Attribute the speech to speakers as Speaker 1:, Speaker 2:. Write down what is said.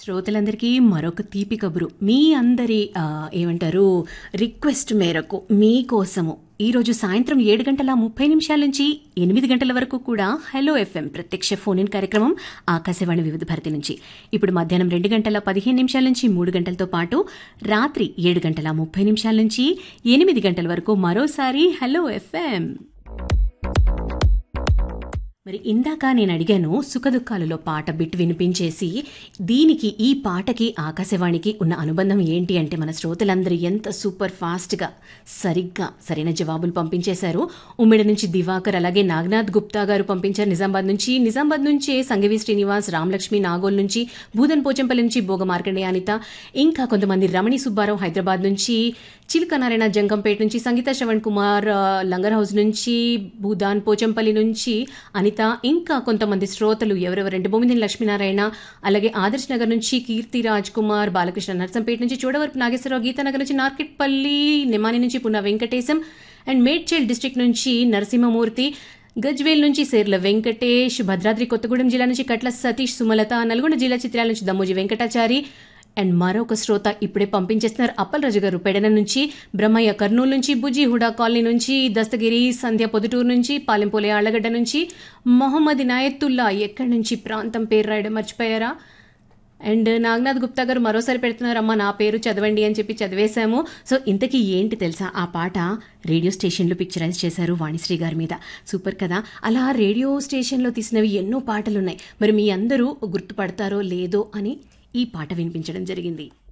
Speaker 1: శ్రోతలందరికీ మరొక తీపి కబురు మీ అందరి ఆ, ఏమంటారు రిక్వెస్ట్ మేరకు మీకోసము ఈరోజు సాయంత్రం ఏడు గంటల ముప్పై నిమిషాల నుంచి ఎనిమిది గంటల వరకు కూడా హలో ఎఫ్ఎం ప్రత్యక్ష ఫోన్ ఇన్ కార్యక్రమం ఆకాశవాణి వివిధ భారతి నుంచి ఇప్పుడు మధ్యాహ్నం రెండు గంటల పదిహేను నిమిషాల నుంచి మూడు గంటలతో పాటు రాత్రి ఏడు గంటల ముప్పై నిమిషాల నుంచి ఎనిమిది గంటల వరకు మరోసారి హలో ఎఫ్ఎం మరి ఇందాక నేను అడిగాను సుఖదుఖాలలో పాట బిట్ వినిపించేసి దీనికి ఈ పాటకి ఆకాశవాణికి ఉన్న అనుబంధం ఏంటి అంటే మన శ్రోతలందరూ ఎంత సూపర్ ఫాస్ట్గా సరిగ్గా సరైన జవాబులు పంపించేశారు ఉమ్మిడి నుంచి దివాకర్ అలాగే నాగనాథ్ గుప్తా గారు పంపించారు నిజామాబాద్ నుంచి నిజామాబాద్ నుంచి సంగవి శ్రీనివాస్ రామలక్ష్మి నాగోల్ నుంచి భూదన్ పోచంపల్లి నుంచి భోగ మార్కండే అనిత ఇంకా కొంతమంది రమణి సుబ్బారావు హైదరాబాద్ నుంచి చిలుక నారాయణ జంగంపేట నుంచి సంగీత శ్రవణ్ కుమార్ ఆ, లంగర్ హౌస్ నుంచి భూదాన్ పోచంపల్లి నుంచి అనిత ఇంకా కొంతమంది శ్రోతలు ఎవరెవరంటే బొమ్మిదిని లక్ష్మీనారాయణ అలాగే ఆదర్శ్ నగర్ నుంచి కీర్తి రాజ్ కుమార్ బాలకృష్ణ నర్సంపేట నుంచి చూడవరపు నాగేశ్వరరావు గీతానగర్ నుంచి నార్కెట్పల్లి నిమాని నుంచి పున్న వెంకటేశం అండ్ మేడ్చల్ డిస్ట్రిక్ట్ నుంచి నరసింహమూర్తి గజ్వేల్ నుంచి సేర్ల వెంకటేష్ భద్రాద్రి కొత్తగూడెం జిల్లా నుంచి కట్ల సతీష్ సుమలత నల్గొండ జిల్లా చిత్రాల నుంచి దమ్మోజి వెంకటాచారి అండ్ మరొక శ్రోత ఇప్పుడే పంపించేస్తున్నారు అప్పల్ రాజు గారు పెడన నుంచి బ్రహ్మయ్య కర్నూలు నుంచి బుజ్జి హుడా కాలనీ నుంచి దస్తగిరి సంధ్య పొదుటూరు నుంచి పాలెంపోలే ఆళ్లగడ్డ నుంచి మొహమ్మద్ నాయత్తుల్లా ఎక్కడి నుంచి ప్రాంతం పేరు రాయడం మర్చిపోయారా అండ్ నాగనాథ్ గుప్తా గారు మరోసారి పెడుతున్నారు అమ్మ నా పేరు చదవండి అని చెప్పి చదివేశాము సో ఇంతకీ ఏంటి తెలుసా ఆ పాట రేడియో స్టేషన్లో పిక్చరైజ్ చేశారు వాణిశ్రీ గారి మీద సూపర్ కదా అలా రేడియో స్టేషన్లో తీసినవి ఎన్నో పాటలు ఉన్నాయి మరి మీ అందరూ గుర్తుపడతారో లేదో అని ఈ పాట వినిపించడం జరిగింది